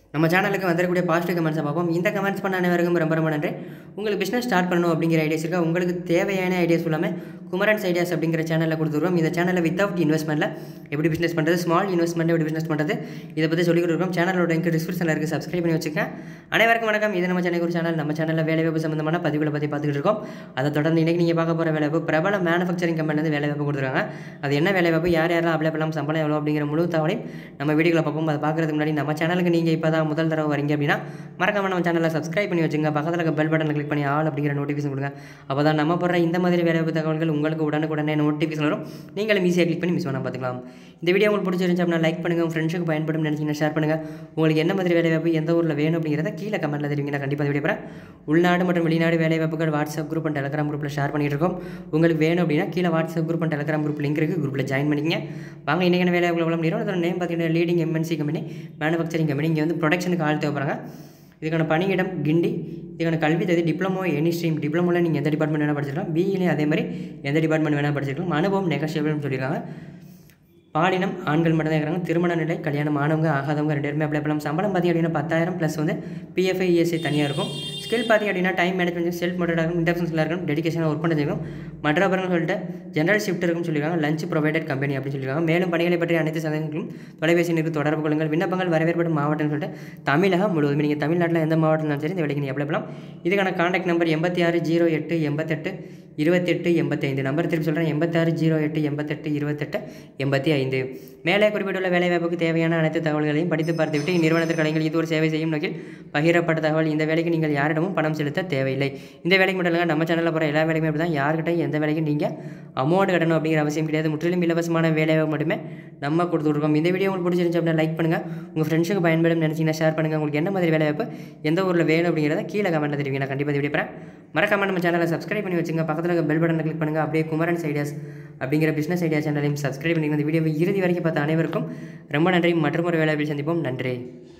நம்ம சேனலுக்கு வந்திருக்கக்கூடிய பாசிட்டிவ் கமெண்ட்ஸை பார்ப்போம் இந்த கமெண்ட்ஸ் பண்ண அனைவருக்கும் ரொம்ப ரொம்ப நன்றி உங்களுக்கு பிஸ்னஸ் ஸ்டார்ட் பண்ணணும் அப்படிங்கிற ஐடியாஸ் இருக்கா உங்களுக்கு தேவையான ஐடியாஸ் எல்லாமே குமரன்ஸ் ஐடியாஸ் அப்படிங்கிற சேனலில் கொடுத்துருவோம் இந்த சேனலில் வித்தவுட் இன்வெஸ்ட்மெண்ட்டில் எப்படி பிஸ்னஸ் பண்ணுறது ஸ்மால் இன்வெஸ்ட்மெண்ட் எப்படி பிஸ்னஸ் பண்ணுறது இதை பற்றி சொல்லிக் கொடுக்குறோம் சேனலோட லிங்க் டிஸ்கிரிப்ஷனில் இருக்குது சப்ஸ்கிரைப் பண்ணி வச்சுக்கேன் அனைவருக்கும் வணக்கம் இது நம்ம சென்னை ஒரு சேனல் நம்ம சேனலில் வேலைவாய்ப்பு சம்மந்தமான பதிவுகளை பற்றி பார்த்துக்கிட்டு இருக்கோம் அதை தொடர்ந்து இன்றைக்கி நீங்கள் பார்க்க போகிற வேலைவாய்ப்பு பிரபல மேனுஃபேக்சரிங் கம்பெனிலேருந்து வேலைவாய்ப்பு கொடுத்துருக்காங்க அது என்ன வேலைவாய்ப்பு யார் யாரெல்லாம் அப்ளை பண்ணலாம் சம்பளம் எவ்வளோ அப்படிங்கிற முழு தகவலையும் நம்ம வீடியோவில் பார்ப்போம் அதை பார்க்குறதுக்கு முன்னாடி நம்ம சேனலுக்கு நீங்கள் இப்போ தான் முதல் தடவை வரீங்க அப்படின்னா மறக்காம நம்ம சேனலை சப்ஸ்கிரைப் பண்ணி வச்சுங்க பக்கத்தில் இருக்க பெல் பட்டனை கிளிக் பண்ணி ஆல் அப்படிங்கிற நோட்டிஃபிகேஷன் கொடுங்க அப்போ தான் நம்ம போடுற இந்த மாதிரி வேலைவாய்ப்பு தகவல்கள் உங்களுக்கு உடனுக்குடனே நோட்டிஃபிகேஷன் வரும் நீங்களும் ஈஸியாக கிளிக் பண்ணி மிஸ் பண்ணால் பார்த்துக்கலாம் இந்த வீடியோ உங்களுக்கு பிடிச்சிருந்துச்சு அப்படின்னா லைக் பண்ணுங்கள் உங்கள் ஃப்ரெண்ட்ஸுக்கு பயன்படும் நினச்சிங்கன்னா ஷேர் பண்ணுங்கள் உங்களுக்கு என்ன மாதிரி வேலைவாய்ப்பு எந்த ஊரில் வேணும் அப்படிங்கிறத கீழே கமெண்ட்டில் தெரிவிங்க நான் கண்டிப்பாக வீடியோ போகிறேன் உள்நாடு மற்றும் வெளிநாடு வேலைவாய்ப்புகள் வாட்ஸ்அப் குரூப் அண்ட் டெலகிராம் குரூப்பில் ஷேர் பண்ணிட்டு இருக்கோம் உங்களுக்கு வேணும் அப்படின்னா கீழே WhatsApp group and Telegram group link இருக்குது குரூப்பில் ஜாயின் பண்ணிக்கங்க வாங்க இன்றைக்கான வேலைவாய்ப்பு வளம் நேரம் அதோட நேம் பார்த்தீங்கன்னா leading MNC company manufacturing company இங்கே வந்து ப்ரொடக்ஷனுக்கு ஆள் தேவைப்படுறாங்க இதுக்கான பணியிடம் கிண்டி இதுக்கான கல்வி தகுதி டிப்ளமோ எனி ஸ்ட்ரீம் டிப்ளமோவில் நீங்கள் எந்த டிபார்ட்மெண்ட் வேணால் படிச்சிருக்கலாம் பிஇலையும் அதே மாதிரி எந்த டிபார்ட்மெண்ட் வேணால் படிச்சிருக்கலாம் அனுபவம் நெகஷியபிள்னு சொல்லியிருக்காங்க பாலினம் ஆண்கள் மட்டும் தான் இருக்கிறாங்க திருமண நிலை கல்யாணம் ஆனவங்க ஆகாதவங்க ரெண்டு பேருமே அப்ளை பண்ணலாம் சம்பளம் பார்த்திங்க அப்படின்னா பத்தாயிரம் ப்ளஸ் வந்து பிஎஃப்ஐ இஎஸ்ஐ தனியாக இருக்கும் ஸ்கில் பார்த்திங்க அப்படின்னா டைம் மேனேஜ்மெண்ட் செல்ஃப் மோட்டடாக இருக்கும் இன்டர்ஃபன்ஸில் இருக்கும் டெடிகேஷனாக ஒர்க் பண்ணிருக்கும் மற்ற அப்புறம் சொல்லிட்டு ஜென்ரல் ஷிஃப்ட் இருக்கும்னு சொல்லியிருக்காங்க லஞ்ச் ப்ரொவைடட் கம்பெனி அப்படின்னு சொல்லியிருக்காங்க மேலும் பணிகளை பற்றி அனைத்து சந்தேகங்களும் தொலைபேசி நிற்கு தொடர்பு கொள்ளுங்கள் விண்ணப்பங்கள் வரவேற்படும் மாவட்டம்னு சொல்லிட்டு தமிழகம் முழுவதும் நீங்கள் தமிழ்நாட்டில் எந்த மாவட்டம்னாலும் சரி இந்த வேலைக்கு நீங்கள் அப்ளை பண்ணலாம் இதுக்கான காண்டாக்ட் நம்பர் எண்பத்தி ஆறு ஜீரோ எட்டு எண்பத்தெட்டு இருபத்தெட்டு எண்பத்தைந்து நம்பர் திருப்பி சொல்கிறேன் எண்பத்தாறு ஜீரோ எட்டு எண்பத்தெட்டு இருபத்தெட்டு எண்பத்தி ஐந்து மேலே குறிப்பிட்டுள்ள வேலைவாய்ப்புக்கு தேவையான அனைத்து தகவல்களையும் படித்து பார்த்துவிட்டு இந்நிறுவனத்திற்கு அடைங்கள் இது ஒரு சேவை செய்யும் நோக்கில் பகிரப்பட்ட தகவல் இந்த வேலைக்கு நீங்கள் யாரிடமும் பணம் செலுத்த தேவையில்லை இந்த வேலைக்கு மட்டும் இல்லைங்க நம்ம சேனலில் போகிற எல்லா வேலைக்குமே அப்படி தான் யார்கிட்ட எந்த வேலைக்கும் நீங்கள் அமௌண்ட் கட்டணும் அப்படிங்கிற அவசியம் கிடையாது முற்றிலும் இலவசமான வேலைவாய்ப்பு மட்டுமே நம்ம கொடுத்துருக்கோம் இந்த வீடியோ உங்களுக்கு பிடிச்சிருந்துச்சு அப்படின்னா லைக் பண்ணுங்கள் உங்கள் ஃப்ரெண்ட்ஸுக்கு பயன்படும் நினச்சிங்கன்னா ஷேர் பண்ணுங்கள் உங்களுக்கு என்ன மாதிரி வேலைவாய்ப்பு எந்த ஊரில் வேணும் அப்படிங்கிறத கீழே கமெண்ட்டில் தெரிவிங்க நான் கண்டிப்பாக விடுப்பேன் மறக்காம நம்ம சேனலை சப்ஸ்கிரைப் பண்ணி வச்சுங்க பக்கத்தில் இருக்க பெல் பட்டனை கிளிக் பண்ணுங்கள் அப்படியே குமரன்ஸ் ஐடியாஸ் அப்படிங்கிற பிஸ்னஸ் ஐடியா சேனலையும் சப்ஸ்கிரைப் பண்ணிங்க இந்த வீடியோவை இறுதி வரைக்கும் பார்த்த அனைவருக்கும் ரொம்ப நன்றி மற்றும் ஒரு வேலையில் சந்திப்போம் நன்றி